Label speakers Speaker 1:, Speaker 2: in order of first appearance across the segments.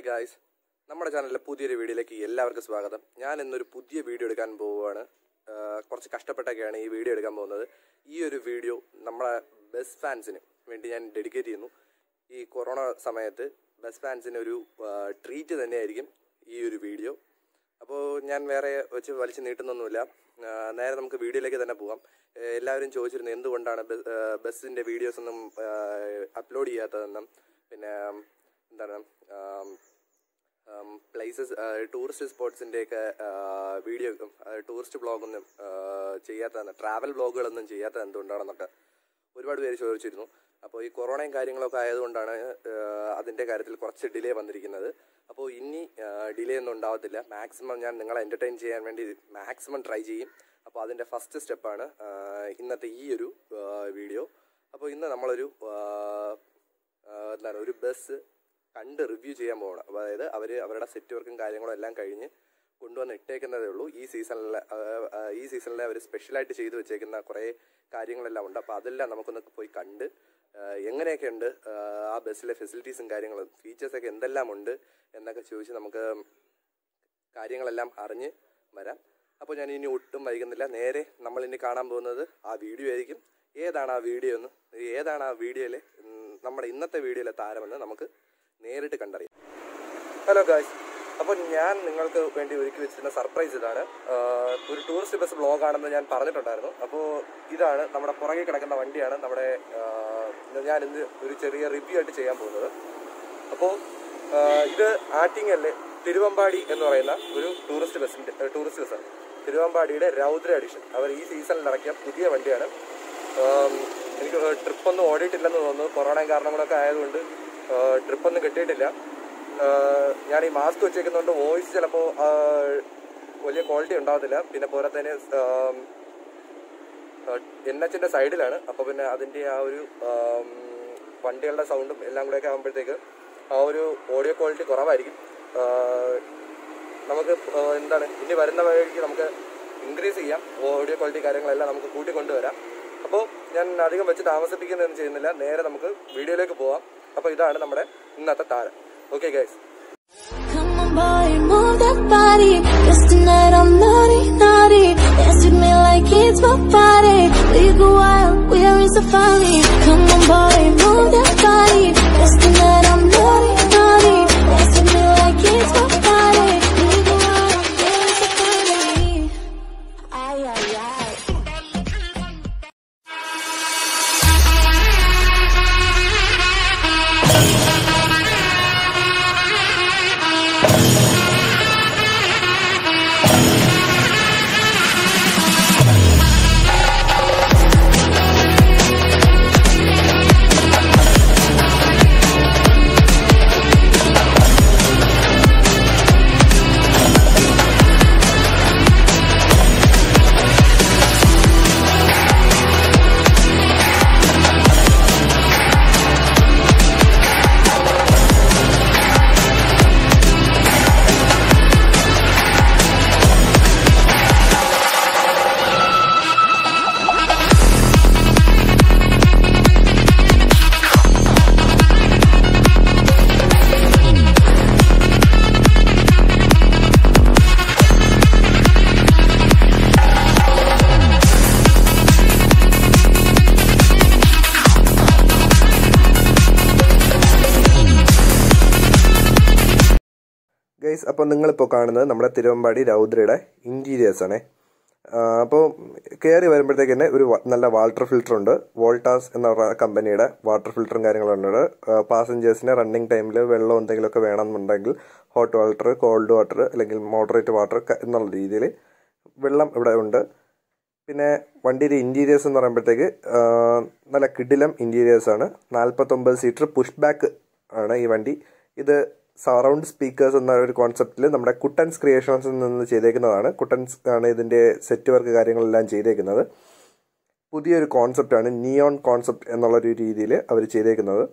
Speaker 1: Hi guys നമ്മുടെ ചാനലിലെ പുതിയൊരു വീഡിയോയിലേക്ക് എല്ലാവർക്കും സ്വാഗതം ഞാൻ ഇന്നൊരു പുതിയ വീഡിയോ എടുക്കാൻ പോവുകയാണ് ആ, കുറച്ച് കഷ്ടപ്പെട്ടൊക്കെയാണ് ഈ വീഡിയോ എടുക്കാൻ പോകുന്നത് ഈ ഒരു വീഡിയോ നമ്മളെ ബെസ്റ്റ് ഫാൻസിന് വേണ്ടി ഞാൻ ഡെഡിക്കേറ്റ് ചെയ്യുന്നു ഈ കൊറോണ സമയത്ത് ബെസ്റ്റ് ഫാൻസിന് ഒരു ട്രീറ്റ് തന്നെയായിരിക്കും ഈ ഒരു വീഡിയോ അപ്പോൾ ഞാൻ വേറെ വെച്ച് വലിച്ചു നീട്ടുന്നൊന്നുമില്ല ആ, നേരെ നമുക്ക് വീഡിയോയിലേക്ക് തന്നെ പോകാം ഏ, എല്ലാവരും ചോദിച്ചിരുന്നു എന്തുകൊണ്ടാണ് ബെ- ആ, ബസ്സിൻ്റെ വീഡിയോസ് ഒന്നും അപ്ലോഡ് ചെയ്യാത്തതെന്നും പിന്നെ എന്താണ് പ്ലേസസ് ടൂറിസ്റ്റ് സ്പോട്സിൻ്റെയൊക്കെ വീഡിയോ ടൂറിസ്റ്റ് ബ്ലോഗൊന്നും ചെയ്യാത്ത ട്രാവൽ ബ്ലോഗുകളൊന്നും ചെയ്യാത്തത് എന്തുകൊണ്ടാണെന്നൊക്കെ ഒരുപാട് പേര് ചോദിച്ചിരുന്നു അപ്പോൾ ഈ കൊറോണയും കാര്യങ്ങളൊക്കെ ആയതുകൊണ്ടാണ് അതിൻ്റെ കാര്യത്തിൽ കുറച്ച് ഡിലേ വന്നിരിക്കുന്നത് അപ്പോൾ ഇനി ഡിലേ ഒന്നും ഉണ്ടാവത്തില്ല മാക്സിമം ഞാൻ നിങ്ങളെ എൻ്റർടൈൻ ചെയ്യാൻ വേണ്ടി മാക്സിമം ട്രൈ ചെയ്യും അപ്പോൾ അതിൻ്റെ ഫസ്റ്റ് സ്റ്റെപ്പാണ് ഇന്നത്തെ ഈ ഒരു വീഡിയോ അപ്പോൾ ഇന്ന് നമ്മളൊരു ആ, ആ, എന്താണ് ഒരു ബസ് കണ്ട് റിവ്യൂ ചെയ്യാൻ പോകണം അതായത് അവർ അവരുടെ സെറ്റ് വർക്കും കാര്യങ്ങളും എല്ലാം കഴിഞ്ഞ് കൊണ്ടുവന്ന് ഇട്ടേക്കുന്നതേ ഉള്ളൂ ഈ സീസണിലെ ഈ സീസണിലെ അവർ സ്പെഷ്യലായിട്ട് ചെയ്തു വെച്ചേക്കുന്ന കുറേ കാര്യങ്ങളെല്ലാം ഉണ്ട് അപ്പോൾ അതെല്ലാം നമുക്കൊന്ന് പോയി കണ്ട് ആ, എങ്ങനെയൊക്കെ ഉണ്ട് ആ, ആ ബസ്സിലെ ഫെസിലിറ്റീസും കാര്യങ്ങളും ഫീച്ചേഴ്സൊക്കെ എന്തെല്ലാം ഉണ്ട് എന്നൊക്കെ ചോദിച്ച് നമുക്ക് കാര്യങ്ങളെല്ലാം അറിഞ്ഞ് വരാം അപ്പോൾ ഞാൻ ഇനി ഒട്ടും വൈകുന്നില്ല നേരെ നമ്മൾ ഇനി കാണാൻ പോകുന്നത് ആ വീഡിയോ ആയിരിക്കും ഏതാണ് ആ വീഡിയോ എന്ന് ഏതാണ് ആ വീഡിയോയിലെ ഉം, നമ്മുടെ ഇന്നത്തെ വീഡിയോയിലെ താരമെന്ന് നമുക്ക് നേരിട്ട് കണ്ടറിയാം ഹലോ ഗായ്സ് അപ്പോൾ ഞാൻ നിങ്ങൾക്ക് വേണ്ടി ഒരുക്കി വെച്ചിരുന്ന സർപ്രൈസ് ഇതാണ് ആഹ് ഒരു ടൂറിസ്റ്റ് ബസ് ബ്ലോഗ് ആണെന്ന് ഞാൻ പറഞ്ഞിട്ടുണ്ടായിരുന്നു അപ്പോൾ ഇതാണ് നമ്മുടെ പുറകെ കിടക്കുന്ന വണ്ടിയാണ് നമ്മുടെ ആഹ് ഞാൻ ഇന്ന് ഒരു ചെറിയ റിവ്യൂ ആയിട്ട് ചെയ്യാൻ പോകുന്നത് അപ്പോൾ ഇത് ആറ്റിങ്ങലിലെ തിരുവമ്പാടി എന്ന് പറയുന്ന ഒരു ടൂറിസ്റ്റ് ബസ്സിൻ്റെ ടൂറിസ്റ്റ് ബസ്സാണ് തിരുവമ്പാടിയുടെ രൗദ്ര എഡിഷൻ അവർ ഈ സീസണിൽ ഇറക്കിയ പുതിയ വണ്ടിയാണ് ആം, എനിക്ക് ട്രിപ്പൊന്നും ഓടിയിട്ടില്ലെന്ന് തോന്നുന്നു കൊറോണയും കാരണങ്ങളൊക്കെ ആയതുകൊണ്ട് ട്രിപ്പൊന്നും കിട്ടിയിട്ടില്ല ആഹ് ഞാൻ ഈ മാസ്ക് വെച്ചേക്കുന്നതുകൊണ്ട് വോയിസ് ചിലപ്പോൾ വലിയ ക്വാളിറ്റി ഉണ്ടാവത്തില്ല പിന്നെ പോരാത്തതിന് എൻ എച്ചിന്റെ സൈഡിലാണ് അപ്പോൾ പിന്നെ അതിന്റെ ആ ഒരു ആം, വണ്ടികളുടെ സൗണ്ടും എല്ലാം കൂടെയൊക്കെ ആകുമ്പോഴത്തേക്ക് ആ ഒരു ഓഡിയോ ക്വാളിറ്റി കുറവായിരിക്കും ആ, നമുക്ക് ആ, എന്താണ് ഇനി വരുന്ന വഴിക്ക് നമുക്ക് ഇൻക്രീസ് ചെയ്യാം ഓഡിയോ ക്വാളിറ്റി കാര്യങ്ങളെല്ലാം നമുക്ക് കൂട്ടിക്കൊണ്ടുവരാം അപ്പോൾ ഞാൻ അധികം വെച്ച് താമസിപ്പിക്കുന്നതൊന്നും ചെയ്യുന്നില്ല നേരെ നമുക്ക് വീഡിയോയിലേക്ക് പോവാം അപ്പോൾ ഇതാണ് നമ്മുടെ ഇന്നത്തെ താരം okay guys
Speaker 2: Come on, boy, move that body. Cause tonight I'm naughty, naughty. Dance with me like it's my party. We go wild, we're in safari. Come on, boy, move that body. Cause tonight I'm naughty, naughty. Dance with me like it's my party. We go wild, we're in safari. Ay, ay, ay.
Speaker 1: Guys അപ്പോൾ നിങ്ങളിപ്പോൾ കാണുന്നത് നമ്മുടെ Thiruvambady രൗദ്രയുടെ interiors ആണ് അപ്പോൾ കയറി വരുമ്പോഴത്തേക്ക് തന്നെ ഒരു വ- നല്ല വാട്ടർ ഫിൽറ്റർ ഉണ്ട് വോൾട്ടാസ് എന്ന പറഞ്ഞ കമ്പനിയുടെ വാട്ടർ ഫിൽറ്ററും കാര്യങ്ങളും ഉണ്ട് പാസഞ്ചേഴ്സിന് റണ്ണിങ് ടൈമിൽ വെള്ളം എന്തെങ്കിലുമൊക്കെ വേണമെന്നുണ്ടെങ്കിൽ ഹോട്ട് വാട്ടർ കോൾഡ് വാട്ടർ അല്ലെങ്കിൽ മോഡറേറ്റ് വാട്ടർ എന്നുള്ള രീതിയിൽ വെള്ളം ഇവിടെ ഉണ്ട് പിന്നെ വണ്ടിയുടെ ഇൻറ്റീരിയേഴ്സ് എന്ന് പറയുമ്പോഴത്തേക്ക് ആ, നല്ല കിടിലം ഇൻറ്റീരിയേഴ്സ് ആണ് നാൽപ്പത്തൊമ്പത് സീറ്റർ പുഷ് ബാക്ക് ആണ് ഈ വണ്ടി ഇത് സറൗണ്ട് സ്പീക്കേഴ്സ് എന്ന ഒരു കോൺസെപ്റ്റിൽ നമ്മുടെ കുട്ടൻസ് ക്രിയേഷൻസിൽ നിന്ന് ചെയ്തേക്കുന്നതാണ് കുട്ടൻസ് ആണ് ഇതിൻ്റെ സെറ്റ് വർക്ക് കാര്യങ്ങളെല്ലാം ചെയ്തേക്കുന്നത് പുതിയൊരു കോൺസെപ്റ്റാണ് നിയോൺ കോൺസെപ്റ്റ് എന്നുള്ളൊരു രീതിയിൽ അവർ ചെയ്തേക്കുന്നത്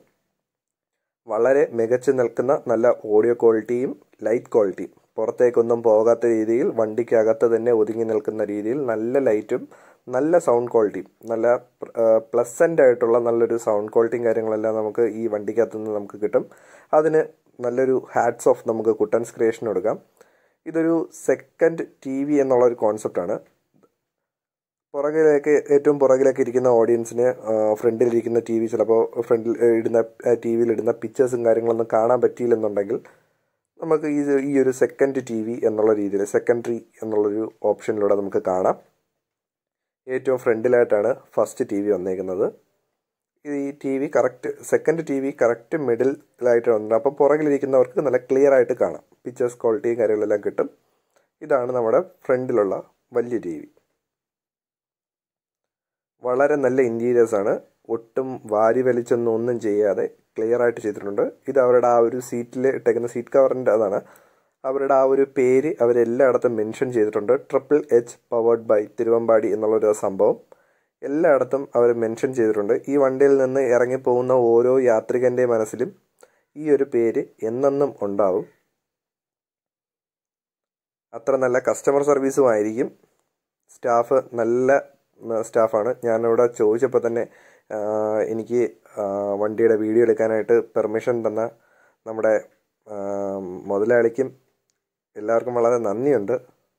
Speaker 1: വളരെ മികച്ചു നിൽക്കുന്ന നല്ല ഓഡിയോ ക്വാളിറ്റിയും ലൈറ്റ് ക്വാളിറ്റിയും പുറത്തേക്കൊന്നും പോകാത്ത രീതിയിൽ വണ്ടിക്കകത്ത് തന്നെ ഒതുങ്ങി നിൽക്കുന്ന രീതിയിൽ നല്ല ലൈറ്റും നല്ല സൗണ്ട് ക്വാളിറ്റിയും നല്ല പ്ലസൻ്റ് ആയിട്ടുള്ള നല്ലൊരു സൗണ്ട് ക്വാളിറ്റിയും കാര്യങ്ങളെല്ലാം നമുക്ക് ഈ വണ്ടിക്കകത്ത് നിന്ന് നമുക്ക് കിട്ടും അതിന് നല്ലൊരു ഹാറ്റ്സ് ഓഫ് നമുക്ക് കുട്ടൻസ് ക്രിയേഷൻ കൊടുക്കാം ഇതൊരു സെക്കൻഡ് ടി വി എന്നുള്ള ഒരു കോൺസെപ്റ്റാണ് പുറകിലേക്ക് ഏറ്റവും പുറകിലേക്ക് ഇരിക്കുന്ന ഓഡിയൻസിന് ഫ്രണ്ടിലിരിക്കുന്ന ടി വി ചിലപ്പോൾ ഫ്രണ്ടിൽ ഇടുന്ന ടി വിയിൽ ഇടുന്ന പിക്ചേഴ്സും കാര്യങ്ങളൊന്നും കാണാൻ പറ്റിയില്ലെന്നുണ്ടെങ്കിൽ നമുക്ക് ഈ ഈ ഒരു സെക്കൻഡ് ടി വി എന്നുള്ള രീതിയിൽ സെക്കൻഡറി എന്നുള്ളൊരു ഓപ്ഷനിലൂടെ നമുക്ക് കാണാം ഏറ്റവും ഫ്രണ്ടിലായിട്ടാണ് ഫസ്റ്റ് ടി വി വന്നേക്കുന്നത് ഈ T V correct second T V correct മിഡിലായിട്ട് വന്നിട്ടുണ്ട് അപ്പോൾ പുറകിലിരിക്കുന്നവർക്ക് നല്ല ക്ലിയർ ആയിട്ട് കാണാം പിക്ചേഴ്സ് ക്വാളിറ്റിയും കാര്യങ്ങളെല്ലാം കിട്ടും ഇതാണ് നമ്മുടെ ഫ്രണ്ടിലുള്ള വലിയ ടി വി വളരെ നല്ല ഇൻറ്റീരിയേഴ്സ് ആണ് ഒട്ടും വാരി വലിച്ചൊന്നും ഒന്നും ചെയ്യാതെ ക്ലിയർ ആയിട്ട് ചെയ്തിട്ടുണ്ട് ഇത് അവരുടെ ആ ഒരു സീറ്റിൽ ഇട്ടേക്കുന്ന സീറ്റ് കവറിൻ്റെ അതാണ് അവരുടെ ആ ഒരു പേര് അവരെല്ലായിടത്തും മെൻഷൻ ചെയ്തിട്ടുണ്ട് triple H powered by Thiruvambadi എന്നുള്ളൊരു സംഭവം എല്ലായിടത്തും അവർ മെൻഷൻ ചെയ്തിട്ടുണ്ട് ഈ വണ്ടിയിൽ നിന്ന് ഇറങ്ങിപ്പോകുന്ന ഓരോ യാത്രികൻ്റെ മനസ്സിലും ഈ ഒരു പേര് എന്നെന്നും ഉണ്ടാവും അത്ര നല്ല കസ്റ്റമർ സർവീസും ആയിരിക്കും സ്റ്റാഫ് നല്ല സ്റ്റാഫാണ് ഞാനിവിടെ ചോദിച്ചപ്പോൾ തന്നെ എനിക്ക് വണ്ടിയുടെ വീഡിയോ എടുക്കാനായിട്ട് പെർമിഷൻ തന്ന നമ്മുടെ മുതലാളിക്കും എല്ലാവർക്കും വളരെ നന്ദിയുണ്ട്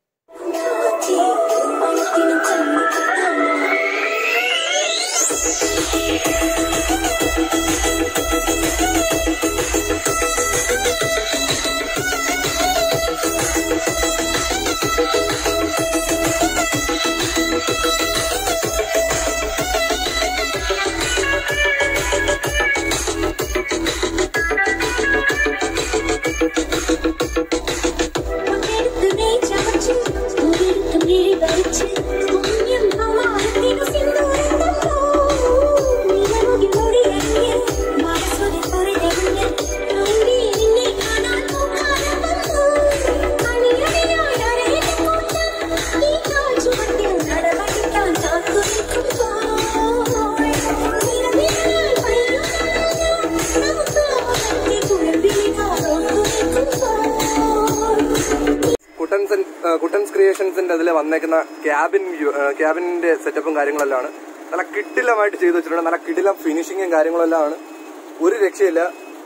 Speaker 1: കുട്ടൻസ് കുട്ടൻസ് ക്രിയേഷൻസിന്റെ അതിൽ വന്നേക്കുന്ന ക്യാബിൻ ക്യാബിനിന്റെ സെറ്റപ്പും കാര്യങ്ങളെല്ലാം ആണ് നല്ല കിടിലമായിട്ട് ചെയ്തു വെച്ചിട്ടുണ്ട് നല്ല കിടിലം ഫിനിഷിങ്ങും കാര്യങ്ങളെല്ലാം ആണ് ഒരു രക്ഷയില്ല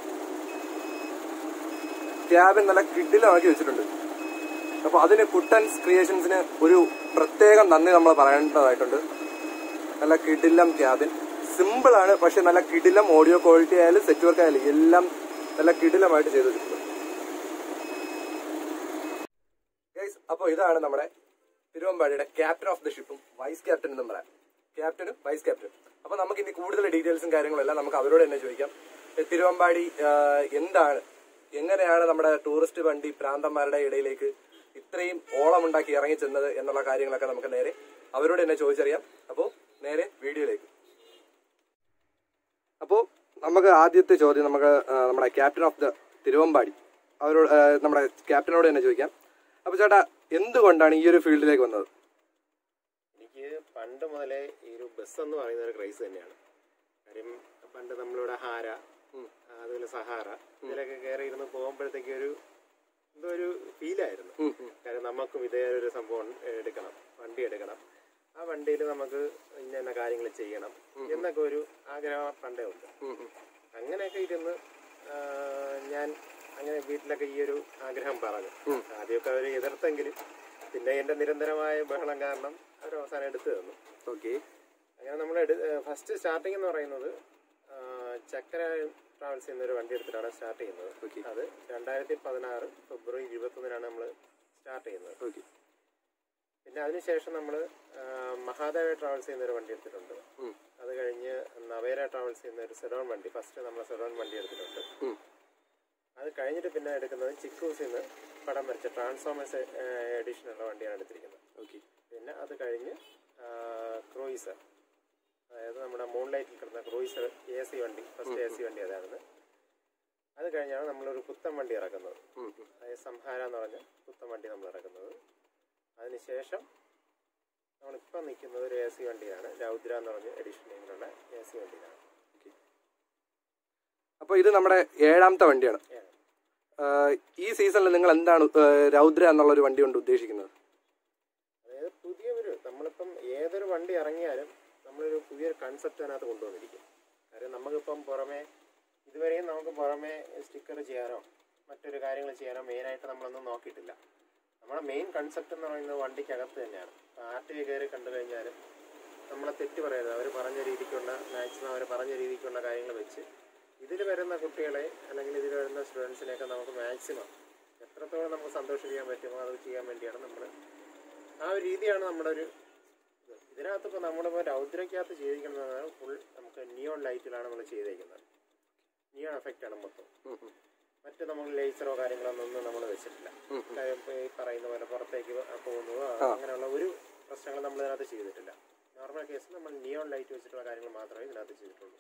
Speaker 1: ക്യാബിൻ നല്ല കിടിലമാക്കി വെച്ചിട്ടുണ്ട് അപ്പൊ അതിന് കുട്ടൻസ് ക്രിയേഷൻസിന് ഒരു പ്രത്യേകം നന്ദി നമ്മൾ പറയേണ്ടതായിട്ടുണ്ട് നല്ല കിടിലം ക്യാബിൻ സിമ്പിൾ ആണ് പക്ഷെ നല്ല കിടിലം ഓഡിയോ ക്വാളിറ്റി ആയാലും സെറ്റ് വർക്ക് ആയാലും എല്ലാം നല്ല കിടിലമായിട്ട് ചെയ്തു വെച്ചിട്ടുണ്ട് ഗൈസ് അപ്പോൾ ഇതാണ് നമ്മുടെ തിരുവമ്പാടിയുടെ ക്യാപ്റ്റൻ ഓഫ് ദി ഷിപ്പും വൈസ് ക്യാപ്റ്റൻ എന്നും പറയാം ക്യാപ്റ്റനും വൈസ് ക്യാപ്റ്റനും അപ്പോൾ നമുക്ക് ഇനി കൂടുതൽ ഡീറ്റെയിൽസും കാര്യങ്ങളും എല്ലാം നമുക്ക് അവരോട് തന്നെ ചോദിക്കാം ഏ, തിരുവമ്പാടി ആ, എന്താണ് എങ്ങനെയാണ് നമ്മുടെ ടൂറിസ്റ്റ് വണ്ടി പ്രാന്തന്മാരുടെ ഇടയിലേക്ക് ഇത്രയും ഓളമുണ്ടാക്കി ഇറങ്ങി ചെന്നത് എന്നുള്ള കാര്യങ്ങളൊക്കെ നമുക്ക് നേരെ അവരോട് തന്നെ ചോദിച്ചറിയാം അപ്പോൾ നേരെ വീഡിയോയിലേക്ക് അപ്പോൾ നമുക്ക് ആദ്യത്തെ ചോദ്യം നമുക്ക് ആ, നമ്മുടെ ക്യാപ്റ്റൻ ഓഫ് ദ തിരുവമ്പാടി അവരോട് ആ, നമ്മുടെ ക്യാപ്റ്റനോട് തന്നെ ചോദിക്കാം അപ്പോൾ ചേട്ടാ എന്തുകൊണ്ടാണ് ഈ ഒരു ഫീൽഡിലേക്ക് വന്നത്
Speaker 3: എനിക്ക് പണ്ട് മുതലേ ഈ ഒരു ബസ് എന്ന് പറയുന്ന ഒരു ക്രൈസ് തന്നെയാണ് കാര്യം പണ്ട് നമ്മളിവിടെ ഹാര അതുപോലെ സഹാറ ഇതിലൊക്കെ കയറി ഇരുന്ന് പോകുമ്പോഴത്തേക്ക് ഒരു എന്തോ ഒരു ഫീലായിരുന്നു
Speaker 1: ഉം, ഉം.
Speaker 3: കാര്യം നമുക്കും ഇതേ ഒരു സംഭവം എടുക്കണം വണ്ടി എടുക്കണം ആ വണ്ടിയിൽ നമുക്ക് ഇന്ന ഇന്ന കാര്യങ്ങൾ ചെയ്യണം എന്നൊക്കെ ഒരു ആഗ്രഹം പണ്ടേ ഉണ്ട്
Speaker 1: ഉം, ഉം.
Speaker 3: അങ്ങനെയൊക്കെ ഇരുന്ന് ആ, ഞാൻ അങ്ങനെ വീട്ടിലൊക്കെ ഈ ഒരു ആഗ്രഹം പറഞ്ഞു ആദ്യമൊക്കെ അവർ എതിർത്തെങ്കിലും പിന്നെ എൻ്റെ നിരന്തരമായ ബഹളം കാരണം അവർ അവസാനം എടുത്തു തന്നു
Speaker 1: ഓക്കെ
Speaker 3: അങ്ങനെ നമ്മൾ ഫസ്റ്റ് സ്റ്റാർട്ടിംഗ് എന്ന് പറയുന്നത് ആ, ചക്കര ട്രാവൽസ് എന്നൊരു വണ്ടി എടുത്തിട്ടാണ് സ്റ്റാർട്ട് ചെയ്യുന്നത്
Speaker 1: Okay.
Speaker 3: അത് രണ്ടായിരത്തി പതിനാറ് ഫെബ്രുവരി ഇരുപത്തൊന്നിനാണ് നമ്മൾ സ്റ്റാർട്ട് ചെയ്യുന്നത്
Speaker 1: ഓക്കെ
Speaker 3: പിന്നെ അതിനുശേഷം നമ്മൾ മഹാദേവ ട്രാവൽസ് എന്നൊരു വണ്ടി എടുത്തിട്ടുണ്ട്
Speaker 1: ഉം.
Speaker 3: അത് കഴിഞ്ഞ് നവേര ട്രാവൽസ് എന്നൊരു സെഡോൺ വണ്ടി ഫസ്റ്റ് നമ്മൾ സെഡോൺ വണ്ടി എടുത്തിട്ടുണ്ട്
Speaker 1: ഉം.
Speaker 3: അത് കഴിഞ്ഞിട്ട് പിന്നെ എടുക്കുന്നത് ചിക്കൂസിൽ നിന്ന് പടം വരച്ച ട്രാൻസ്ഫോമേഴ്സ് എഡിഷനുള്ള വണ്ടിയാണ് എടുത്തിരിക്കുന്നത്
Speaker 1: ഓക്കെ
Speaker 3: പിന്നെ അത് കഴിഞ്ഞ് ക്രൂയിസർ അതായത് നമ്മുടെ മൂൺലൈറ്റിൽ കിടന്ന ക്രൂയിസർ എ സി വണ്ടി ഫസ്റ്റ് എ സി വണ്ടി അതായിരുന്നു അത് കഴിഞ്ഞാണ് നമ്മളൊരു പുത്തൻ വണ്ടി ഇറക്കുന്നത് അതായത് സംഹാര എന്ന് പറഞ്ഞ പുത്തൻ വണ്ടി നമ്മൾ ഇറക്കുന്നത് അതിനുശേഷം നമ്മളിപ്പം നിൽക്കുന്നത് ഒരു എ സി വണ്ടിയാണ് രൗദ്ര എന്ന് പറഞ്ഞ എഡിഷൻ നെയിമിലുള്ള എ സി വണ്ടിയിലാണ്
Speaker 1: അപ്പോൾ ഇത് നമ്മുടെ ഏഴാമത്തെ വണ്ടിയാണ്
Speaker 3: ഏഴ്.
Speaker 1: ആ, ഈ സീസണിൽ നിങ്ങൾ എന്താണ് ആ, രൗദ്ര എന്നുള്ള ഒരു വണ്ടി കൊണ്ട് ഉദ്ദേശിക്കുന്നത്
Speaker 3: അതായത് പുതിയൊരു നമ്മളിപ്പം ഏതൊരു വണ്ടി ഇറങ്ങിയാലും നമ്മളൊരു പുതിയൊരു കൺസെപ്റ്റ് അതിനകത്ത് കൊണ്ടുവന്നിരിക്കും കാര്യം നമുക്കിപ്പം പുറമെ ഇതുവരെയും നമുക്ക് പുറമെ സ്റ്റിക്കർ ചെയ്യാനോ മറ്റൊരു കാര്യങ്ങൾ ചെയ്യാനോ മെയിനായിട്ട് നമ്മളൊന്നും നോക്കിയിട്ടില്ല നമ്മുടെ മെയിൻ കൺസെപ്റ്റ് എന്ന് പറയുന്നത് വണ്ടിക്കകത്ത് തന്നെയാണ് ആർ ടി കയറി കണ്ടു കഴിഞ്ഞാലും നമ്മളെ തെറ്റ് പറയരുത് അവർ പറഞ്ഞ രീതിക്കുള്ള മാക്സിമം അവർ പറഞ്ഞ രീതിക്കുള്ള കാര്യങ്ങൾ വെച്ച് ഇതിൽ വരുന്ന കുട്ടികളെ അല്ലെങ്കിൽ ഇതിൽ വരുന്ന സ്റ്റുഡൻസിനെയൊക്കെ നമുക്ക് മാക്സിമം എത്രത്തോളം നമുക്ക് സന്തോഷിപ്പിക്കാൻ പറ്റുമോ അത് ചെയ്യാൻ വേണ്ടിയാണ് നമ്മൾ ആ ഒരു രീതിയാണ് നമ്മുടെ ഒരു ഇത് ഇതിനകത്ത് ഇപ്പോൾ നമ്മളിപ്പോൾ രൗദ്രയ്ക്കകത്ത് ചെയ്തിരിക്കുന്നത് ഫുൾ നമുക്ക് നിയോൺ ലൈറ്റിലാണ് നമ്മൾ ചെയ്തേക്കുന്നത് നിയോൺ എഫക്റ്റാണ് മൊത്തം മറ്റ് നമ്മൾ ലേസറോ കാര്യങ്ങളൊന്നും നമ്മൾ വെച്ചിട്ടില്ല കാര്യം ഇപ്പൊ ഈ പറയുന്ന പോലെ പുറത്തേക്ക് പോകുന്നതോ അങ്ങനെയുള്ള ഒരു പ്രശ്നങ്ങളും നമ്മൾ ഇതിനകത്ത് ചെയ്തിട്ടില്ല നോർമൽ കേസിൽ നമ്മൾ നിയോൺ ലൈറ്റ് വെച്ചിട്ടുള്ള കാര്യങ്ങൾ മാത്രമേ ഇതിനകത്ത് ചെയ്തിട്ടുള്ളൂ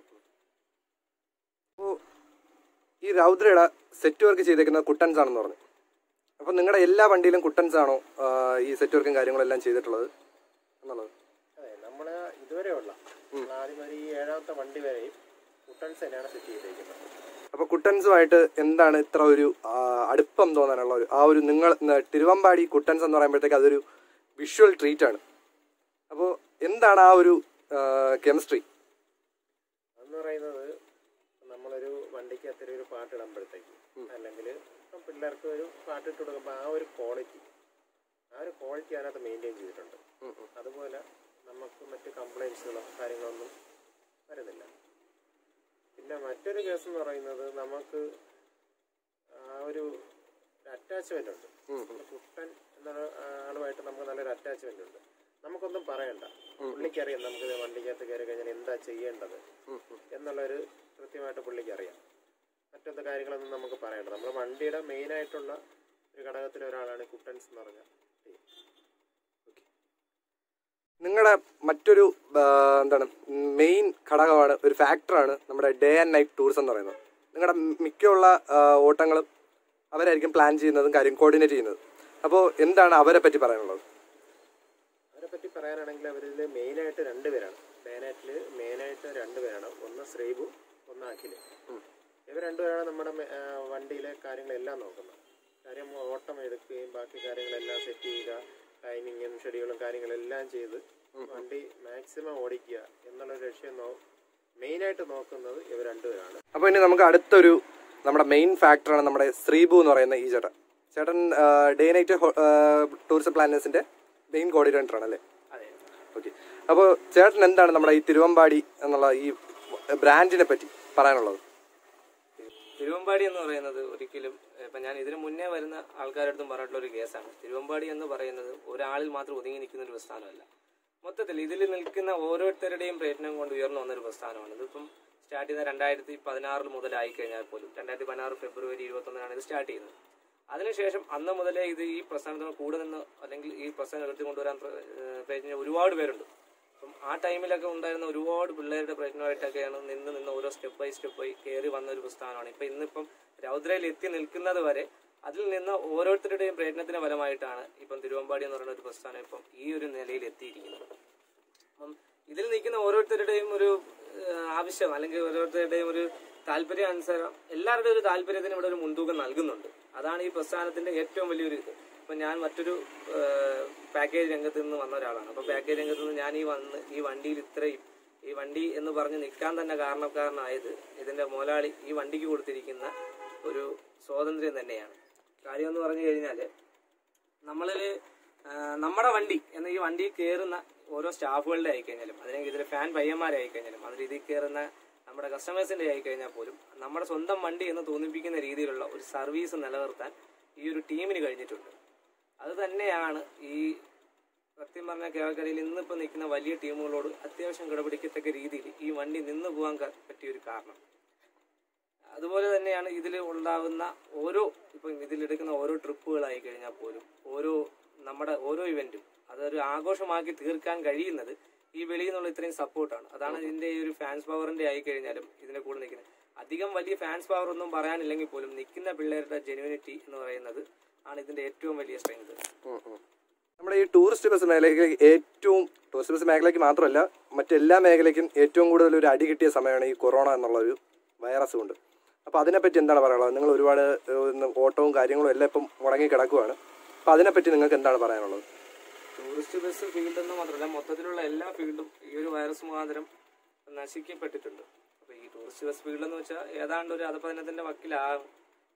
Speaker 1: അപ്പോൾ ഈ രൗദ്രയുടെ സെറ്റ് വർക്ക് ചെയ്തേക്കുന്നത് കുട്ടൻസ് ആണെന്ന് പറഞ്ഞു അപ്പോൾ നിങ്ങളുടെ എല്ലാ വണ്ടിയിലും കുട്ടൻസ് ആണോ ആ, ഈ സെറ്റ് വർക്കും കാര്യങ്ങളെല്ലാം ചെയ്തിട്ടുള്ളത് എന്നുള്ളത്
Speaker 3: അതെ നമ്മൾ ഇതുവരെയുള്ള നമ്മൾ ആദ്യം ഒരു ഈ ഏഴാമത്തെ വണ്ടി വരെയും കുട്ടൺസ് തന്നെയാണ് സെറ്റ് ചെയ്തേക്കുന്നത്
Speaker 1: അപ്പോൾ കുട്ടൻസുമായിട്ട് എന്താണ് ഇത്ര ഒരു ആ, അടുപ്പം തോന്നാനുള്ള ഒരു ആ ഒരു നിങ്ങൾ ന- തിരുവമ്പാടി കുട്ടൻസ് എന്ന് പറയുമ്പോഴത്തേക്ക് അതൊരു വിഷ്വൽ ട്രീറ്റ് ആണ് അപ്പോൾ എന്താണ് ആ ഒരു കെമിസ്ട്രി
Speaker 3: അതെന്ന് പറയുന്നത് നമ്മളൊരു വണ്ടിക്ക് അത്ര ഒരു പാട്ട് ഇടുമ്പോഴത്തേക്ക് അല്ലെങ്കിൽ ഇപ്പം പിള്ളേർക്ക് ഒരു പാട്ട് ഇട്ട് കൊടുക്കുമ്പോൾ ആ ഒരു ക്വാളിറ്റി ആ ഒരു ക്വാളിറ്റി അതിനകത്ത് മെയിൻറ്റെയിൻ ചെയ്തിട്ടുണ്ട് അതുപോലെ നമുക്ക് മറ്റ് കംപ്ലൈൻസുകളോ കാര്യങ്ങളൊന്നും വരുന്നില്ല പിന്നെ മറ്റൊരു കേസ് എന്ന് പറയുന്നത് നമുക്ക് ആ ഒരു അറ്റാച്ച്മെന്റ് ഉണ്ട് കുട്ടൻ എന്ന ആളുമായിട്ട് നമുക്ക് നല്ലൊരു അറ്റാച്ച്മെന്റ് ഉണ്ട് നമുക്കൊന്നും പറയണ്ട പുള്ളിക്കറിയാം നമുക്ക് ഇത് വണ്ടിക്കകത്ത് കയറി കഴിഞ്ഞാൽ എന്താ ചെയ്യേണ്ടത് എന്നുള്ളൊരു കൃത്യമായിട്ട് പുള്ളിക്ക് അറിയാം മറ്റൊന്ന് കാര്യങ്ങളൊന്നും നമുക്ക് പറയണ്ട നമ്മൾ വണ്ടിയുടെ മെയിൻ ആയിട്ടുള്ള ഒരു ഘടകത്തിൽ ഒരാളാണ് കുട്ടൻസ് എന്ന് പറഞ്ഞ team.
Speaker 1: നിങ്ങളുടെ മറ്റൊരു ആ, എന്താണ് മെയിൻ ഘടകമാണ് ഒരു ഫാക്ടറാണ് നമ്മുടെ ഡേ ആൻഡ് നൈറ്റ് ടൂറിസം എന്ന് പറയുന്നത് നിങ്ങളുടെ മിക്കുള്ള ആ, ഓട്ടങ്ങളും അവരായിരിക്കും പ്ലാൻ ചെയ്യുന്നതും കാര്യം കോർഡിനേറ്റ് ചെയ്യുന്നത് അപ്പോൾ എന്താണ് അവരെ പറ്റി പറയാനുള്ളത്
Speaker 3: അവരെ പറ്റി പറയാനാണെങ്കിൽ അവരിൽ മെയിനായിട്ട് രണ്ട് പേരാണ് മെയിനായിട്ടിൽ മെയിനായിട്ട് രണ്ട് പേരാണ് ഒന്ന് ശ്രീബു ഒന്ന് അഖില് ഇവർ രണ്ടുപേരാണ് നമ്മുടെ മെ- ആ, വണ്ടിയിലെ കാര്യങ്ങളെല്ലാം നോക്കുന്നത് കാര്യം ഓട്ടം എടുക്കുകയും ബാക്കി കാര്യങ്ങളെല്ലാം സെറ്റ് ചെയ്യുക ടൈമിങ്ങും ഷെഡ്യൂളും കാര്യങ്ങളെല്ലാം ചെയ്ത് വണ്ടി മാക്സിമം ഓടിക്കുക എന്നുള്ള ഒരു ലക്ഷ്യം നോ മെയിനായിട്ട് നോക്കുന്നത് ഇവർ രണ്ടുപേരാണ്
Speaker 1: അപ്പോൾ ഇനി നമുക്ക് അടുത്തൊരു നമ്മുടെ മെയിൻ ഫാക്ടറാണ് നമ്മുടെ ശ്രീബു എന്ന് പറയുന്ന ഈ ചേട്ടൻ ചേട്ടൻ ഡേ നൈറ്റ് ടൂറിസം പ്ലാനേഴ്സിന്റെ മെയിൻ കോർഡിനേറ്റർ ആണ് അല്ലേ
Speaker 3: അതെ
Speaker 1: ഓക്കെ അപ്പോൾ ചേട്ടൻ എന്താണ് നമ്മുടെ ഈ തിരുവമ്പാടി എന്നുള്ള ഈ ബ്രാൻഡിനെ പറ്റി പറയാനുള്ളത്
Speaker 4: തിരുവമ്പാടി എന്ന് പറയുന്നത് ഒരിക്കലും ഇപ്പം ഞാൻ ഇതിനു മുന്നേ വരുന്ന ആൾക്കാരുടെ അടുത്തും പറഞ്ഞിട്ടുള്ള ഒരു കേസാണ് തിരുവമ്പാടി എന്ന് പറയുന്നത് ഒരാളിൽ മാത്രം ഒതുങ്ങി നിൽക്കുന്ന ഒരു പ്രസ്ഥാനമല്ല മൊത്തത്തിൽ ഇതിൽ നിൽക്കുന്ന ഓരോരുത്തരുടെയും പ്രയത്നം കൊണ്ട് ഉയർന്നു വന്നൊരു പ്രസ്ഥാനമാണ് ഇതിപ്പം സ്റ്റാർട്ട് ചെയ്ത രണ്ടായിരത്തി പതിനാറിൽ മുതലായി കഴിഞ്ഞാൽ പോലും രണ്ടായിരത്തി പതിനാറ് ഫെബ്രുവരി ഇരുപത്തൊന്നിനാണ് ഇത് സ്റ്റാർട്ട് ചെയ്യുന്നത് അതിനുശേഷം അന്ന് മുതലേ ഇത് ഈ പ്രസ്ഥാനത്തിന് കൂടെ നിന്ന് അല്ലെങ്കിൽ ഈ പ്രസ്ഥാനം ഉയർത്തി കൊണ്ടുവരാൻ പ്ര- ഏഹ് പ്രയത്നിച്ച ഒരുപാട് പേരുണ്ട് അപ്പം ആ ടൈമിലൊക്കെ ഉണ്ടായിരുന്ന ഒരുപാട് പിള്ളേരുടെ പ്രയത്നമായിട്ടൊക്കെയാണ് നിന്ന് നിന്ന് ഓരോ സ്റ്റെപ്പ് ബൈ സ്റ്റെപ്പ് ബൈ കയറി വന്ന ഒരു പ്രസ്ഥാനമാണ് ഇപ്പം ഇന്നിപ്പം രൗദ്രയിൽ എത്തി നിൽക്കുന്നത് വരെ അതിൽ നിന്ന് ഓരോരുത്തരുടെയും പ്രയത്നത്തിന്റെ ഫലമായിട്ടാണ് ഇപ്പം തിരുവമ്പാടി എന്ന് പറയുന്ന ഒരു പ്രസ്ഥാനം ഇപ്പം ഈ ഒരു നിലയിൽ എത്തിയിരിക്കുന്നത് അപ്പം ഇതിൽ നിൽക്കുന്ന ഓരോരുത്തരുടെയും ഒരു ഏഹ്, ആവശ്യം അല്ലെങ്കിൽ ഓരോരുത്തരുടെയും ഒരു താല്പര്യം അനുസരണം എല്ലാവരുടെയും ഒരു താല്പര്യത്തിന് ഇവിടെ ഒരു മുൻതൂക്കം നൽകുന്നുണ്ട് അതാണ് ഈ പ്രസ്ഥാനത്തിന്റെ ഏറ്റവും വലിയൊരു ഇത് ഇപ്പൊ ഞാൻ മറ്റൊരു പാക്കേജ് രംഗത്ത് നിന്ന് വന്ന ഒരാളാണ് അപ്പൊ പാക്കേജ് രംഗത്ത് നിന്ന് ഞാൻ ഈ വന്ന് ഈ വണ്ടിയിൽ ഇത്രയും ഈ വണ്ടി എന്ന് പറഞ്ഞ് നിൽക്കാൻ തന്നെ കാരണക്കാരനായത് ഇതിന്റെ മോലാളി ഈ വണ്ടിക്ക് കൊടുത്തിരിക്കുന്ന ഒരു സ്വാതന്ത്ര്യം തന്നെയാണ് കാര്യം എന്ന് പറഞ്ഞു കഴിഞ്ഞാല് നമ്മളില് ആ, നമ്മുടെ വണ്ടി എന്ന ഈ വണ്ടി കയറുന്ന ഓരോ സ്റ്റാഫുകളുടെ ആയിക്കഴിഞ്ഞാലും അല്ലെങ്കിൽ ഇതിലെ ഫാൻ പയ്യന്മാരെ ആയിക്കഴിഞ്ഞാലും അതിൽ ഇതിൽ കയറുന്ന നമ്മുടെ കസ്റ്റമേഴ്സിന്റെ ആയിക്കഴിഞ്ഞാൽ പോലും നമ്മുടെ സ്വന്തം വണ്ടി എന്ന് തോന്നിപ്പിക്കുന്ന രീതിയിലുള്ള ഒരു സർവീസ് നിലനിർത്താൻ ഈ ഒരു ടീമിന് കഴിഞ്ഞിട്ടുണ്ട് അത് തന്നെയാണ് ഈ സത്യം പറഞ്ഞ കേരളക്കരയിൽ ഇന്നിപ്പോൾ നിൽക്കുന്ന വലിയ ടീമുകളോട് അത്യാവശ്യം കിടപിടിക്കത്തക്ക രീതിയിൽ ഈ വണ്ടി നിന്ന് പോകാൻ ക- പറ്റിയ ഒരു കാരണം അതുപോലെ തന്നെയാണ് ഇതിൽ ഉണ്ടാകുന്ന ഓരോ ഇപ്പം ഇതിലെടുക്കുന്ന ഓരോ ട്രിപ്പുകളായി കഴിഞ്ഞാൽ പോലും ഓരോ നമ്മുടെ ഓരോ ഇവന്റും അതൊരു ആഘോഷമാക്കി തീർക്കാൻ കഴിയുന്നത് ഈ വെളിയിൽ നിന്നുള്ള ഇത്രയും സപ്പോർട്ടാണ് അതാണ് ഇതിന്റെ ഈ ഒരു ഫാൻസ് പവറിന്റെ ആയി കഴിഞ്ഞാലും ഇതിന്റെ കൂടെ നിൽക്കുന്നത് അധികം വലിയ ഫാൻസ് പവർ ഒന്നും പറയാനില്ലെങ്കിൽ പോലും നിൽക്കുന്ന പിള്ളേരുടെ ജെനുവിനിറ്റി എന്ന് പറയുന്നത് ആണ് ഇതിന്റെ ഏറ്റവും വലിയ സ്ട്രെങ്ത്
Speaker 1: നമ്മുടെ ഈ ടൂറിസ്റ്റ് ബസ് മേഖലയ്ക്ക് ഏറ്റവും ടൂറിസ്റ്റ് ബസ് മേഖലയ്ക്ക് മാത്രമല്ല മറ്റെല്ലാ മേഖലയ്ക്കും ഏറ്റവും കൂടുതൽ ഒരു അടി കിട്ടിയ സമയമാണ് ഈ കൊറോണ എന്നുള്ള ഒരു വൈറസ് കൊണ്ട് അപ്പോൾ അതിനെപ്പറ്റി എന്താണ് പറയാനുള്ളത് നിങ്ങൾ ഒരുപാട് ഏഹ്, ഇന്ന് ഓട്ടവും കാര്യങ്ങളും എല്ലാം ഇപ്പം മുടങ്ങി കിടക്കുവാണ് അപ്പോൾ അതിനെപ്പറ്റി നിങ്ങൾക്ക് എന്താണ് പറയാനുള്ളത്
Speaker 4: ടൂറിസ്റ്റ് ബസ് ഫീൽഡ് എന്ന് മാത്രമല്ല മൊത്തത്തിലുള്ള എല്ലാ ഫീൽഡും ഈ ഒരു വൈറസ് മുഖാന്തരം നശിക്കപ്പെട്ടിട്ടുണ്ട് അപ്പൊ ഈ ടൂറിസ്റ്റ് ബസ് ഫീൽഡ് എന്ന് വെച്ചാൽ ഏതാണ്ട് ഒരു അധപതനത്തിന്റെ വക്കിലാകും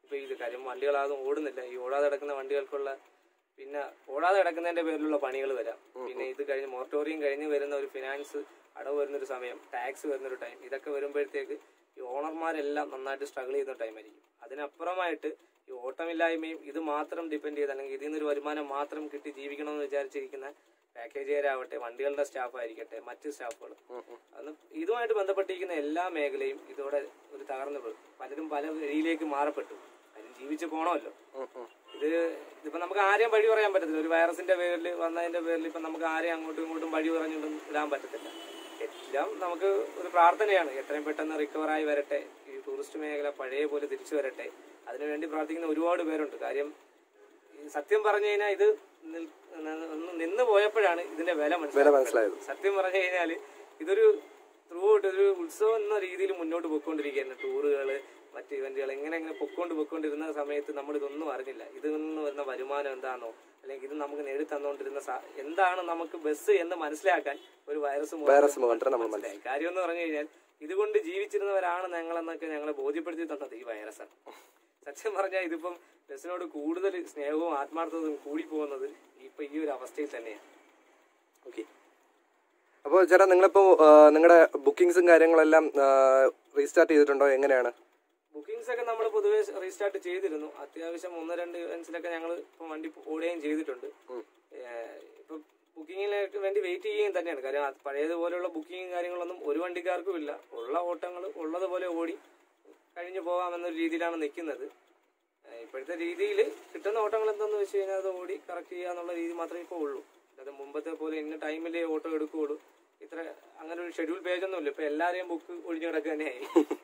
Speaker 4: പെയ്ത് കാര്യം വണ്ടികളാതും ഓടുന്നില്ല ഈ ഓടാതെ കിടക്കുന്ന വണ്ടികൾക്കുള്ള പിന്നെ ഓടാതെ കിടക്കുന്നതിന്റെ പേരിലുള്ള പണികൾ വരാം പിന്നെ ഇത് കഴിഞ്ഞ് മോറട്ടോറിയം കഴിഞ്ഞ് വരുന്ന ഒരു ഫിനാൻസ് അടവ് വരുന്നൊരു സമയം ടാക്സ് വരുന്നൊരു ടൈം ഇതൊക്കെ വരുമ്പോഴത്തേക്ക് ഈ ഓണർമാരെല്ലാം നന്നായിട്ട് സ്ട്രഗിൾ ചെയ്യുന്ന ടൈമായിരിക്കും അതിനപ്പുറമായിട്ട് ഈ ഓട്ടമില്ലായ്മയും ഇത് മാത്രം ഡിപ്പെൻഡ് ചെയ്ത് അല്ലെങ്കിൽ ഇതിൽ നിന്നൊരു വരുമാനം മാത്രം കിട്ടി ജീവിക്കണമെന്ന് വിചാരിച്ചിരിക്കുന്ന പാക്കേജുകാരാവട്ടെ വണ്ടികളുടെ സ്റ്റാഫ് ആയിരിക്കട്ടെ മറ്റ് സ്റ്റാഫുകൾ അത് ഇതുമായിട്ട് ബന്ധപ്പെട്ടിരിക്കുന്ന എല്ലാ മേഖലയും ഇതോടെ ഒരു തകർന്നു പോയി പലരും പല വഴിയിലേക്ക് മാറപ്പെട്ടു അതിന് ജീവിച്ചു പോകണമല്ലോ ഇത് ഇതിപ്പോ നമുക്ക് ആരെയും വഴി പറയാൻ പറ്റത്തില്ല ഒരു വൈറസിന്റെ പേരിൽ വന്നതിന്റെ പേരിൽ ഇപ്പൊ നമുക്ക് ആരെയും അങ്ങോട്ടും ഇങ്ങോട്ടും വഴി പറഞ്ഞിട്ടും ഇടാൻ പറ്റത്തില്ല എല്ലാം നമുക്ക് ഒരു പ്രാർത്ഥനയാണ് എത്രയും പെട്ടെന്ന് റിക്കവർ ആയി വരട്ടെ ഈ ടൂറിസ്റ്റ് മേഖല പഴയ പോലെ തിരിച്ചു വരട്ടെ അതിനുവേണ്ടി പ്രാർത്ഥിക്കുന്ന ഒരുപാട് പേരുണ്ട് കാര്യം ഈ സത്യം പറഞ്ഞു കഴിഞ്ഞാൽ ഇത് നിൽ- ഒന്ന് നിന്ന് പോയപ്പോഴാണ് ഇതിന്റെ വില മനസ്സിലായത്
Speaker 1: മനസ്സിലായത്.
Speaker 4: സത്യം പറഞ്ഞു കഴിഞ്ഞാൽ ഇതൊരു ത്രൂ ഔട്ട് ഒരു ഉത്സവം എന്ന രീതിയിൽ മുന്നോട്ട് പോയിക്കൊണ്ടിരിക്കുകയാണ് ടൂറുകൾ മറ്റ് ഇവന്റുകൾ എങ്ങനെ എങ്ങനെ പൊക്കോണ്ട് പോയിക്കൊണ്ടിരുന്ന സമയത്ത് നമ്മൾ ഇതൊന്നും അറിഞ്ഞില്ല ഇതിൽ നിന്ന് വരുന്ന വരുമാനം എന്താണോ അല്ലെങ്കിൽ ഇത് നമുക്ക് നേടി തന്നുകൊണ്ടിരുന്ന സ- എന്താണ് നമുക്ക് ബസ് എന്ന് മനസ്സിലാക്കാൻ ഒരു വൈറസ് മൂലം
Speaker 1: വൈറസ് മുഖാന്തരം നമ്മൾ
Speaker 4: മനസ്സിലായി കാര്യം എന്ന് പറഞ്ഞു കഴിഞ്ഞാൽ ഇതുകൊണ്ട് ജീവിച്ചിരുന്നവരാണ് ഞങ്ങളെന്നൊക്കെ ഞങ്ങളെ ബോധ്യപ്പെടുത്തി തന്നത് ഈ വൈറസാണ് സത്യം പറഞ്ഞാൽ ഇതിപ്പം ബസ്സിനോട് കൂടുതൽ സ്നേഹവും ആത്മാർത്ഥതയും കൂടി പോകുന്നത് ഇപ്പൊ ഈ ഒരു അവസ്ഥയിൽ തന്നെയാണ്
Speaker 1: ഓക്കെ അപ്പോൾ ചേട്ടാ നിങ്ങളിപ്പോൾ നിങ്ങളുടെ ബുക്കിങ്സും കാര്യങ്ങളെല്ലാം റീസ്റ്റാർട്ട് ചെയ്തിട്ടുണ്ടോ എങ്ങനെയാണ്
Speaker 4: ബുക്കിംഗ്സ് ഒക്കെ നമ്മൾ പൊതുവെ റീസ്റ്റാർട്ട് ചെയ്തിരുന്നു അത്യാവശ്യം ഒന്ന് രണ്ട് ഇവന്റ്സിലൊക്കെ ഞങ്ങൾ ഇപ്പം വണ്ടി ഓടുകയും ചെയ്തിട്ടുണ്ട് ഏഹ് ഇപ്പൊ ബുക്കിങ്ങിലേക്ക് വേണ്ടി വെയിറ്റ് ചെയ്യുകയും തന്നെയാണ് കാര്യം അത് പഴയതുപോലെയുള്ള ബുക്കിങ്ങും കാര്യങ്ങളൊന്നും ഒരു വണ്ടിക്കാർക്കും ഇല്ല ഉള്ള ഓട്ടങ്ങൾ ഉള്ളതുപോലെ ഓടി കഴിഞ്ഞു പോകാമെന്നൊരു രീതിയിലാണ് നിൽക്കുന്നത് ഏഹ് ഇപ്പോഴത്തെ രീതിയിൽ കിട്ടുന്ന ഓട്ടങ്ങൾ എന്താണെന്ന് വെച്ച് കഴിഞ്ഞാൽ അത് ഓടി കറക്റ്റ് ചെയ്യുക എന്നുള്ള രീതി മാത്രമേ ഇപ്പോൾ ഉള്ളൂ അത് മുമ്പത്തെ പോലെ ഇന്ന ടൈമിലേ ഓട്ടോ എടുക്കുകയുള്ളൂ ഇത്ര അങ്ങനെ ഒരു ഷെഡ്യൂൾ പേജ് ഒന്നും ഇല്ല ഇപ്പൊ എല്ലാവരെയും ബുക്ക് ഒഴിഞ്ഞു കിടക്കുക തന്നെയായി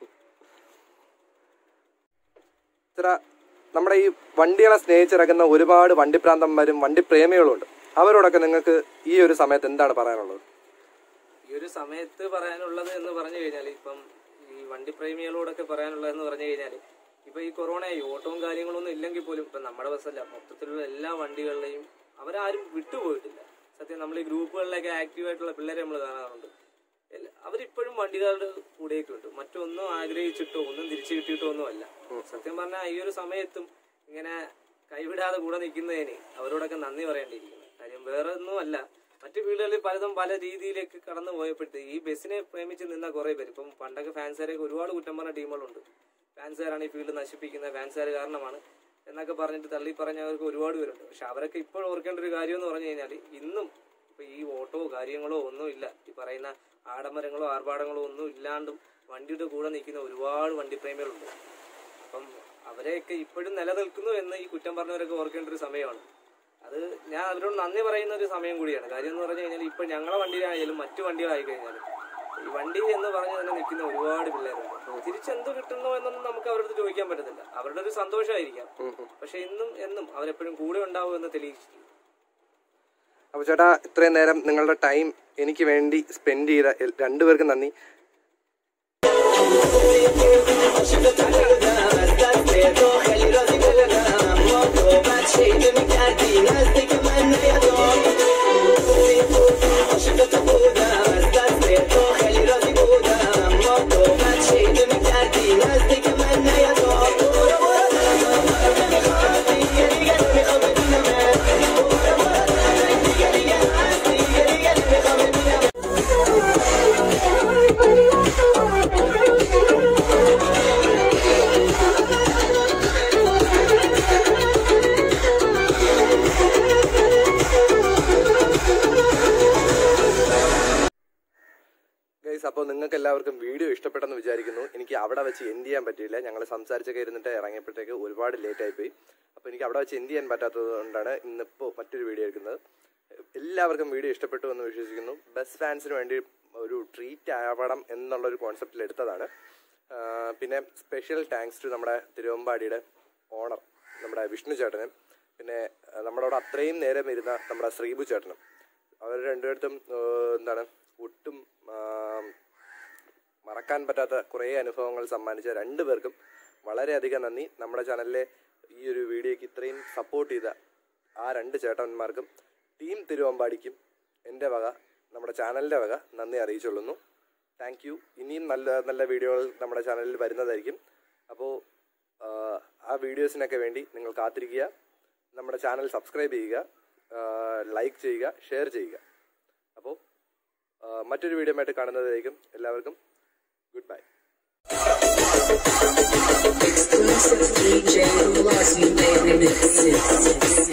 Speaker 1: ഇത്ര നമ്മുടെ ഈ വണ്ടികളെ സ്നേഹിച്ചിറക്കുന്ന ഒരുപാട് വണ്ടിപ്രാന്തന്മാരും വണ്ടിപ്രേമികളും അവരോടൊക്കെ നിങ്ങൾക്ക് ഈ ഒരു സമയത്ത് എന്താണ് പറയാനുള്ളത്
Speaker 4: ഈ ഒരു സമയത്ത് പറയാനുള്ളത് എന്ന് പറഞ്ഞു കഴിഞ്ഞാൽ ഇപ്പം ഈ വണ്ടിപ്രേമികളോടൊക്കെ പറയാനുള്ളത് എന്ന് പറഞ്ഞു കഴിഞ്ഞാൽ ഇപ്പൊ ഈ കൊറോണ ഈ ഓട്ടവും കാര്യങ്ങളൊന്നും ഇല്ലെങ്കിൽ പോലും ഇപ്പൊ നമ്മുടെ ബസ്സല്ല മൊത്തത്തിലുള്ള എല്ലാ വണ്ടികളിലെയും അവരാരും വിട്ടുപോയിട്ടില്ല സത്യം നമ്മൾ ഈ ഗ്രൂപ്പുകളിലൊക്കെ ആക്റ്റീവ് ആയിട്ടുള്ള പിള്ളേരെ നമ്മൾ കാണാറുണ്ട് എല്ല- അവരിപ്പോഴും വണ്ടികളുടെ കൂടെയൊക്കെ ഉണ്ട് മറ്റൊന്നും ആഗ്രഹിച്ചിട്ടോ ഒന്നും തിരിച്ചു കിട്ടിയിട്ടോ ഒന്നും അല്ല സത്യം പറഞ്ഞാൽ ഈ ഒരു സമയത്തും ഇങ്ങനെ കൈവിടാതെ കൂടെ നിൽക്കുന്നതിന് അവരോടൊക്കെ നന്ദി പറയേണ്ടിയിരിക്കുന്നു കാര്യം വേറെ ഒന്നും അല്ല മറ്റു വീടുകളിൽ പലതും പല രീതിയിലേക്ക് കടന്നു പോയപ്പോഴത്തേക്ക് ഈ ബസ്സിനെ പ്രേമിച്ച് നിന്ന കുറെ പേര് ഇപ്പം പണ്ടൊക്കെ ഫാൻസുകാരൊക്കെ ഒരുപാട് കുറ്റം പറഞ്ഞ ടീമുകളുണ്ട് ഫാൻസുകാരാണ് ഈ ഫീൽഡ് നശിപ്പിക്കുന്നത് ഫാൻസുകാർ കാരണമാണ് എന്നൊക്കെ പറഞ്ഞിട്ട് തള്ളി പറഞ്ഞവർക്ക് ഒരുപാട് പേരുണ്ട് പക്ഷെ അവരൊക്കെ ഇപ്പോൾ ഓർക്കേണ്ട ഒരു കാര്യം എന്ന് പറഞ്ഞു കഴിഞ്ഞാൽ ഇന്നും ഇപ്പൊ ഈ ഓട്ടോ കാര്യങ്ങളോ ഒന്നും ഇല്ല ഈ പറയുന്ന ആഡംബരങ്ങളോ ആർഭാടങ്ങളോ ഒന്നും ഇല്ലാണ്ടും വണ്ടിയുടെ കൂടെ നിൽക്കുന്ന ഒരുപാട് വണ്ടിപ്രേമികളുണ്ട് അപ്പം അവരെയൊക്കെ ഇപ്പോഴും നിലനിൽക്കുന്നു എന്ന് ഈ കുറ്റം പറഞ്ഞവരൊക്കെ ഓർക്കേണ്ട ഒരു സമയമാണ് അത് ഞാൻ അവരോട് നന്ദി പറയുന്ന ഒരു സമയം കൂടിയാണ് കാര്യം എന്ന് പറഞ്ഞു കഴിഞ്ഞാൽ ഇപ്പൊ ഞങ്ങളെ വണ്ടിയിലായാലും മറ്റു വണ്ടികളായി കഴിഞ്ഞാലും ഈ വണ്ടി എന്ന് പറഞ്ഞ് തന്നെ നിൽക്കുന്ന ഒരുപാട് പിള്ളേരുണ്ട് തിരിച്ചെന്ത് കിട്ടുന്നു എന്നൊന്നും നമുക്ക് അവരുടെ അടുത്ത് ചോദിക്കാൻ പറ്റത്തില്ല അവരുടെ ഒരു സന്തോഷമായിരിക്കാം പക്ഷെ ഇന്നും എന്നും അവരെപ്പോഴും കൂടെ ഉണ്ടാവും എന്ന് തെളിയിച്ചിട്ടുണ്ട്
Speaker 1: അപ്പോൾ ചേട്ടാ ഇത്രയും നേരം നിങ്ങളുടെ ടൈം എനിക്ക് വേണ്ടി സ്പെൻഡ് ചെയ്ത എൽ- രണ്ടുപേർക്കും നന്ദി ഗൈസ് അപ്പോൾ നിങ്ങൾക്ക് എല്ലാവർക്കും വീഡിയോ ഇഷ്ടപ്പെട്ടെന്ന് വിചാരിക്കുന്നു എനിക്ക് അവിടെ വെച്ച് എൻഡ് ചെയ്യാൻ പറ്റിയില്ല ഞങ്ങൾ സംസാരിച്ചൊക്കെ ഇരുന്നിട്ട് ഇറങ്ങിയപ്പോഴത്തേക്ക് ഒരുപാട് ലേറ്റ് ആയിപ്പോയി അപ്പോൾ എനിക്ക് അവിടെ വെച്ച് എൻഡ് ചെയ്യാൻ പറ്റാത്തത് കൊണ്ടാണ് ഇന്നിപ്പോൾ മറ്റൊരു വീഡിയോ എടുക്കുന്നത് എല്ലാവർക്കും വീഡിയോ ഇഷ്ടപ്പെട്ടു എന്ന് വിശ്വസിക്കുന്നു ബസ് ഫാൻസിന് വേണ്ടി ഒരു ട്രീറ്റ് ആവണം എന്നുള്ളൊരു കോൺസെപ്റ്റിൽ എടുത്തതാണ് ആ, പിന്നെ സ്പെഷ്യൽ താങ്ക്സ് ടു നമ്മുടെ തിരുവമ്പാടിയുടെ ഓണർ നമ്മുടെ വിഷ്ണു ചേട്ടനും പിന്നെ ആ, നമ്മളോട് അത്രയും നേരം ഇരുന്ന നമ്മുടെ ശ്രീബു ചേട്ടനും അവർ രണ്ടുപേർത്തും എന്താണ് ഒട്ടും ആ, മറക്കാൻ പറ്റാത്ത കുറേ അനുഭവങ്ങൾ സമ്മാനിച്ച രണ്ടുപേർക്കും വളരെയധികം നന്ദി നമ്മുടെ ചാനലിലെ ഈ ഒരു വീഡിയോയ്ക്ക് ഇത്രയും സപ്പോർട്ട് ചെയ്ത ആ രണ്ട് ചേട്ടന്മാർക്കും ടീം തിരുവമ്പാടിക്കും എൻ്റെ വക നമ്മുടെ ചാനലിൻ്റെ വക നന്ദി അറിയിച്ചുകൊള്ളുന്നു താങ്ക് യു ഇനിയും നല്ല നല്ല വീഡിയോകൾ നമ്മുടെ ചാനലിൽ വരുന്നതായിരിക്കും അപ്പോൾ ആ ആ വീഡിയോസിനൊക്കെ വേണ്ടി നിങ്ങൾ കാത്തിരിക്കുക നമ്മുടെ ചാനൽ സബ്സ്ക്രൈബ് ചെയ്യുക ലൈക്ക് ചെയ്യുക ഷെയർ ചെയ്യുക അപ്പോൾ മറ്റൊരു വീഡിയോ ആയിട്ട് കാണുന്നതായിരിക്കും എല്ലാവർക്കും good bye
Speaker 5: Exclusive DJ Velocity Remixes.